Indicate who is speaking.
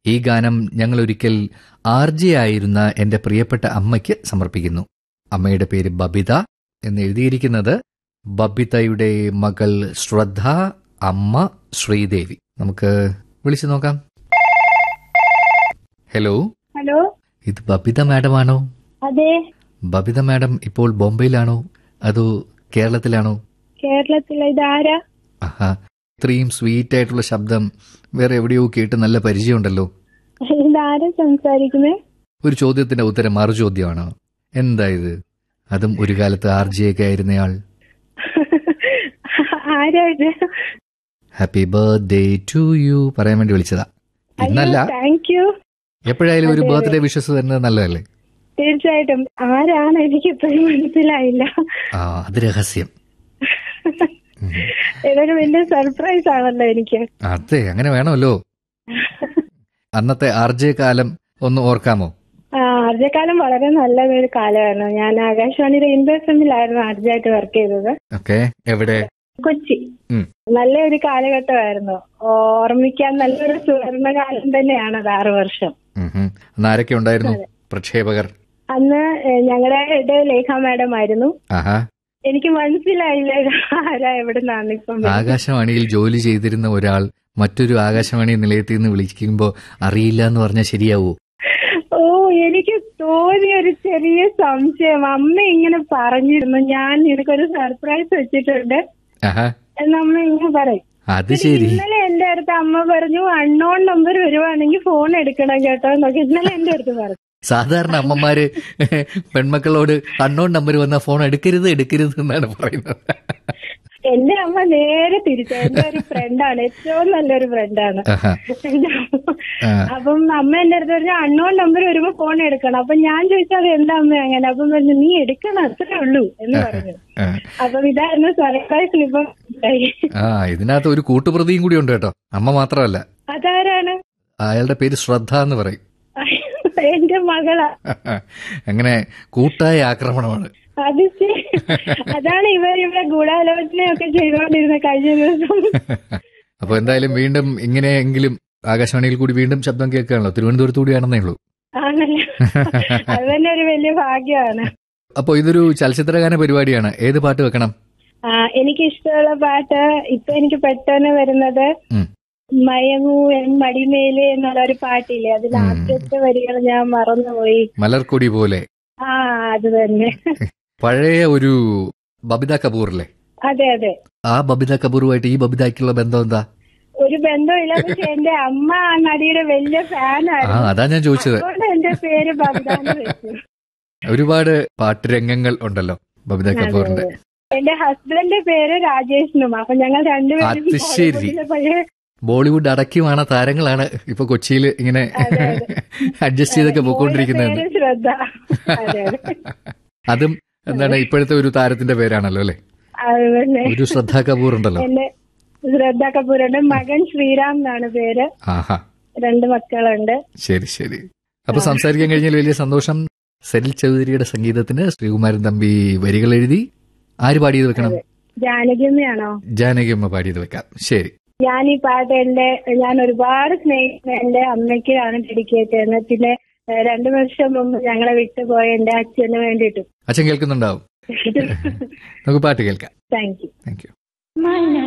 Speaker 1: ഈ ഗാനം ഞങ്ങൾ ഒരിക്കൽ ആർ ജെ ആയിരുന്ന എന്റെ പ്രിയപ്പെട്ട അമ്മയ്ക്ക് സമർപ്പിക്കുന്നു അമ്മയുടെ പേര് ബബിത എന്ന് എഴുതിയിരിക്കുന്നത് ബബിതയുടെ മകൾ ശ്രദ്ധ അമ്മ ശ്രീദേവി നമുക്ക് വിളിച്ചു നോക്കാം ഹലോ
Speaker 2: ഹലോ
Speaker 1: ഇത് ബബിത മാഡമാണോ
Speaker 2: അതെ
Speaker 1: ബബിത മാഡം ഇപ്പോൾ ബോംബെയിലാണോ അതോ കേരളത്തിലാണോ
Speaker 2: കേരളത്തിലെ ഇതാരാ
Speaker 1: ആഹാ ഇത്രയും സ്വീറ്റ് ആയിട്ടുള്ള ശബ്ദം വേറെ എവിടെയോ കേട്ട് നല്ല പരിചയമുണ്ടല്ലോ
Speaker 2: ഇതാരാ സംസാരിക്കുന്നേ
Speaker 1: ഒരു ചോദ്യത്തിന്റെ ഉത്തരം മറു ചോദ്യമാണ് എന്താ ഇത് അതും ഒരു കാലത്ത് ആർ ജെ ഒക്കെ ആയിരുന്നയാൾ
Speaker 2: ആരാ ഇത്
Speaker 1: ഹാപ്പി ബർത്ത്ഡേ ടു യു പറയാൻ വേണ്ടി വിളിച്ചതാ ഇന്നല്ല
Speaker 2: താങ്ക് യു
Speaker 1: എപ്പോഴായാലും ഒരു
Speaker 2: അതെ,
Speaker 1: ബർത്ത്ഡേ വിഷസ് തരുന്നത് നല്ലതല്ലേ
Speaker 2: തീർച്ചയായിട്ടും ആരാണ് എനിക്ക് ഇപ്പോഴും മനസ്സിലായില്ല
Speaker 1: ആ അത് രഹസ്യം ഉം.
Speaker 2: ഇതൊരു വലിയ സർപ്രൈസ് ആണല്ലോ എനിക്ക്
Speaker 1: അതെ അങ്ങനെ വേണമല്ലോ അന്നത്തെ ആർ ജെ കാലം ഒന്ന് ഓർക്കാമോ
Speaker 2: ആ ആർജക്കാലം വളരെ നല്ലൊരു കാലമായിരുന്നു ഞാൻ ആകാശവാണിയുടെ ഇൻവെസ്റ്റമിലായിരുന്നു ആർജയായിട്ട് വർക്ക് ചെയ്തത്
Speaker 1: ഓക്കെ എവിടെ
Speaker 2: കൊച്ചി
Speaker 1: ഉം.
Speaker 2: നല്ലൊരു കാലഘട്ടമായിരുന്നു ഓർമ്മിക്കാൻ നല്ലൊരു സുവർണ കാലം തന്നെയാണ് അത് ആറു വർഷം
Speaker 1: ഉം ഉം. അന്ന് ആരൊക്കെ ഉണ്ടായിരുന്നു പ്രക്ഷേപകർ
Speaker 2: അന്ന് ഞങ്ങളുടെ ലേഖ മാഡം ആയിരുന്നു
Speaker 1: ആഹാ
Speaker 2: എനിക്ക് മനസ്സിലായില്ല ഇത് ആരാ എവിടുന്നാണ് ഇപ്പം വരുന്നത്.
Speaker 1: ആകാശവാണിയിൽ ജോലി ചെയ്തിരുന്ന ഒരാൾ മറ്റൊരു ആകാശവാണി നിലയത്തിൽ നിന്ന് വിളിക്കുമ്പോ അറിയില്ല എന്ന് പറഞ്ഞാൽ ശരിയാവൂ
Speaker 2: ഓ എനിക്ക് തോന്നിയ ഒരു ചെറിയ സംശയം അമ്മ ഇങ്ങനെ പറഞ്ഞിരുന്നു ഞാൻ നിനക്കൊരു സർപ്രൈസ് വെച്ചിട്ടുണ്ട്
Speaker 1: ആഹാ
Speaker 2: എന്ന് അമ്മ ഇങ്ങനെ പറയും
Speaker 1: അത് ശരി
Speaker 2: ഇന്നലെ എന്റെ അടുത്ത് അമ്മ പറഞ്ഞു അൺനോൺ നമ്പർ വരുവാണെങ്കിൽ ഫോൺ എടുക്കണം കേട്ടോ എന്നൊക്കെ ഇന്നലെ എന്റെ അടുത്ത് പറഞ്ഞു
Speaker 1: സാധാരണ അമ്മമാര് പെൺമക്കളോട് അൺനോൺ നമ്പർ വന്ന ഫോൺ എടുക്കരുത് എടുക്കരുത് എന്നാണ് പറയുന്നത്
Speaker 2: എന്റെ അമ്മ നേരെ തിരിച്ചു എന്റെ ഒരു ഫ്രണ്ടാണ് ഏറ്റവും നല്ലൊരു ഫ്രണ്ടാണ്
Speaker 1: ആഹാ. ആ.
Speaker 2: അപ്പം അമ്മ എന്റെ അടുത്ത് പറഞ്ഞു അണ്ണോൺ നമ്പർ വരുമ്പോ ഫോൺ എടുക്കണം അപ്പൊ ഞാൻ ചോദിച്ചത് എന്താ അമ്മ അങ്ങനെ അപ്പം പറഞ്ഞു നീ എടുക്കണം അത്രേ ഉള്ളൂ എന്ന് പറഞ്ഞു
Speaker 1: ആ.
Speaker 2: അപ്പം ഇതായിരുന്നു സർപ്രൈസ് ഇപ്പം ഉണ്ടായി.
Speaker 1: ആ ഇതിനകത്ത് ഒരു കൂട്ടുപ്രതിയും കൂടി ഉണ്ട് കേട്ടോ അമ്മ മാത്രമല്ല
Speaker 2: അതാരാണ്
Speaker 1: അയാളുടെ പേര് ശ്രദ്ധ എന്ന് പറയും
Speaker 2: എന്റെ മകളാ
Speaker 1: അങ്ങനെ കൂട്ടായ ആക്രമണമാണ്
Speaker 2: അത് ശരി. അതാണ് ഇവർ ഇവിടെ ഗൂഢാലോചനയൊക്കെ ചെയ്തുകൊണ്ടിരുന്ന കഴിഞ്ഞ ദിവസം
Speaker 1: അപ്പൊ എന്തായാലും വീണ്ടും ഇങ്ങനെയെങ്കിലും ആകാശവാണിയിൽ കൂടി വീണ്ടും ശബ്ദം കേൾക്കുകയാണല്ലോ തിരുവനന്തപുരത്ത് കൂടിയാണെന്നേ ഉള്ളൂ
Speaker 2: ആണല്ലോ അത് തന്നെ ഒരു വലിയ ഭാഗ്യമാണ്
Speaker 1: അപ്പൊ ഇതൊരു ചലച്ചിത്രഗാന പരിപാടിയാണ് ഏത് പാട്ട് വെക്കണം
Speaker 2: ആ, എനിക്ക് ഇഷ്ടമുള്ള പാട്ട് ഇപ്പൊ എനിക്ക് പെട്ടെന്ന് വരുന്നത്
Speaker 1: ഉം.
Speaker 2: മയങ്ങൂ എൻ മടിമേലെ എന്നുള്ള ഒരു പാട്ടില്ലേ അതിൽ
Speaker 1: ഉം.
Speaker 2: ആദ്യത്തെ വരികൾ ഞാൻ മറന്നുപോയി
Speaker 1: മലർക്കൊടി പോലെ
Speaker 2: ആ അത് തന്നെ
Speaker 1: പഴയ ഒരു ബബിത കപൂറില്ലേ
Speaker 2: അതെ അതെ
Speaker 1: ആ ബബിത കപൂറുമായിട്ട് ഈ ബബിതയ്ക്കുള്ള ബന്ധം എന്താ
Speaker 2: ഒരു ബന്ധമില്ല പക്ഷെ എന്റെ അമ്മ ആ നടിയുടെ വലിയ
Speaker 1: ആ
Speaker 2: ഫാനായിരുന്നു
Speaker 1: അതാ ഞാൻ ചോദിച്ചത്
Speaker 2: അതുകൊണ്ട് എന്റെ പേര് ബബിതാന്ന് വെച്ചു
Speaker 1: ഒരുപാട് പാട്ടുരംഗങ്ങൾ ഉണ്ടല്ലോ ബബിത
Speaker 2: അതെ,
Speaker 1: കപൂറിന്റെ
Speaker 2: അതെ. എന്റെ ഹസ്ബൻഡിന്റെ പേര് രാജേഷിനും അപ്പൊ ഞങ്ങൾ രണ്ടുപേരും
Speaker 1: അത് ശരി.
Speaker 2: ബോളിവുഡിലെ പഴയ
Speaker 1: ബോളിവുഡ് അടക്കിയുമാണ് താരങ്ങളാണ് ഇപ്പൊ കൊച്ചിയിൽ ഇങ്ങനെ
Speaker 2: അതെ, അതെ.
Speaker 1: അഡ്ജസ്റ്റ് ചെയ്തൊക്കെ
Speaker 2: മോളുടെ
Speaker 1: പോയിക്കൊണ്ടിരിക്കുന്നത്
Speaker 2: പേര് ശ്രദ്ധ അതെ അതെ
Speaker 1: അതും എന്താണ് ഇപ്പോഴത്തെ ഒരു താരത്തിന്റെ പേരാണല്ലോ അല്ലെ
Speaker 2: അത് തന്നെ
Speaker 1: ഒരു ശ്രദ്ധ കപൂർ ഉണ്ടല്ലോ
Speaker 2: എന്റെ ശ്രദ്ധ കപൂറുണ്ട് മകൻ ശ്രീറാം എന്നാണ് പേര്
Speaker 1: ആഹാ
Speaker 2: രണ്ട് മക്കളുണ്ട്
Speaker 1: ശരി ശരി അപ്പൊ സംസാരിക്കാൻ കഴിഞ്ഞാൽ വലിയ സന്തോഷം സരിൽ ചൗധരിയുടെ സംഗീതത്തിന് ശ്രീകുമാരൻ തമ്പി വരികൾ എഴുതി ആര് പാടിയത് വെക്കണം
Speaker 2: ജാനകിയമ്മയാണോ
Speaker 1: ജാനകിയമ്മ പാടിയത് വെക്കാം ശരി
Speaker 2: ഞാൻ ഈ പാട്ട് എന്റെ ഞാൻ ഒരുപാട് സ്നേഹിക്കുന്ന എന്റെ അമ്മയ്ക്കാണ് ഡെഡിക്കേറ്റ് ചെയ്യുന്നത് പിന്നെ ഏഹ്, രണ്ടു വർഷം മുമ്പ് ഞങ്ങളെ വിട്ടുപോയ എന്റെ അച്ഛന് വേണ്ടിയിട്ടും
Speaker 1: അച്ഛൻ കേൾക്കുന്നുണ്ടാവും നമുക്ക് പാട്ട് കേൾക്കാം
Speaker 2: താങ്ക് യു
Speaker 1: താങ്ക് യു